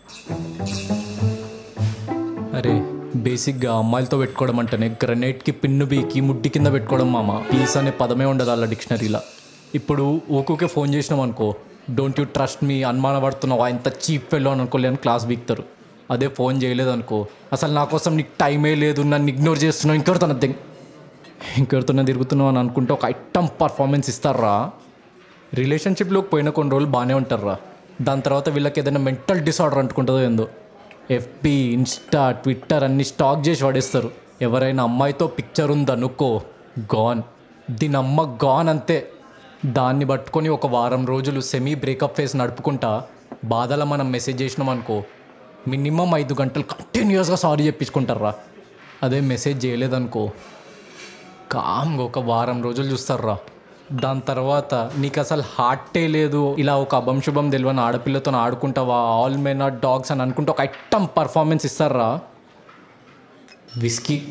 అరే బేసిక్గా అమ్మాయిలతో పెట్టుకోవడం అంటేనే గ్రనేట్కి పిన్ను బీకి ముడ్డి కింద పెట్టుకోవడం మామ పీస్ అనే పదమే ఉండదు అలా డిక్షనరీలో ఇప్పుడు ఊకుకే ఫోన్ చేసినాం అనుకో డోంట్ యూ ట్రస్ట్ మీ అనుమాన పడుతున్నావా ఇంత చీప్ ఫెల్లో అని అనుకోలేని క్లాస్ బీక్తారు అదే ఫోన్ చేయలేదు అనుకో అసలు నా కోసం నీకు టైమే లేదు నన్ను ఇగ్నోర్ చేస్తున్నావు ఇంకెవరితో నథింగ్ ఇంకెవరితోనే తిరుగుతున్నావు అని అనుకుంటే ఒక ఐటమ్ పర్ఫార్మెన్స్ ఇస్తారా రిలేషన్షిప్లోకి పోయిన కొన్ని రోజులు బాగానే ఉంటారా దాని తర్వాత వీళ్ళకి ఏదైనా మెంటల్ డిసార్డర్ అంటుకుంటుందో ఏందో ఎఫ్బి ఇన్స్టా ట్విట్టర్ అన్ని స్టాక్ చేసి పడేస్తారు ఎవరైనా అమ్మాయితో పిక్చర్ ఉందనుకో గాన్ దీని అమ్మ గాన్ అంతే దాన్ని పట్టుకొని ఒక వారం రోజులు సెమీ బ్రేకప్ ఫేస్ నడుపుకుంటా బాధలో మనం మెసేజ్ చేసినాం అనుకో మినిమం ఐదు గంటలు కంటిన్యూస్గా సారీ చెప్పించుకుంటారా అదే మెసేజ్ చేయలేదనుకో కామ్గా ఒక వారం రోజులు చూస్తారా దాని తర్వాత నీకు అసలు హార్టే లేదు ఇలా ఒక అభం శుభం తెలియని ఆడపిల్లతో ఆడుకుంటావా ఆల్ మెన్ ఆర్ డాగ్స్ అని అనుకుంటే ఒక ఐటమ్ పర్ఫార్మెన్స్ ఇస్తారా విస్కీ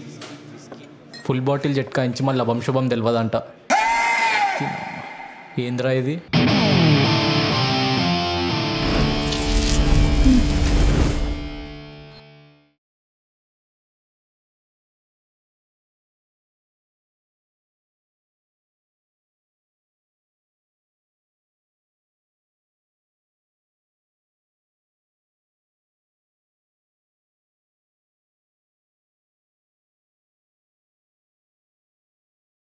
ఫుల్ బాటిల్ జట్కాయించి మళ్ళీ అభం శుభం తెలియదంట ఏంద్రా ఇది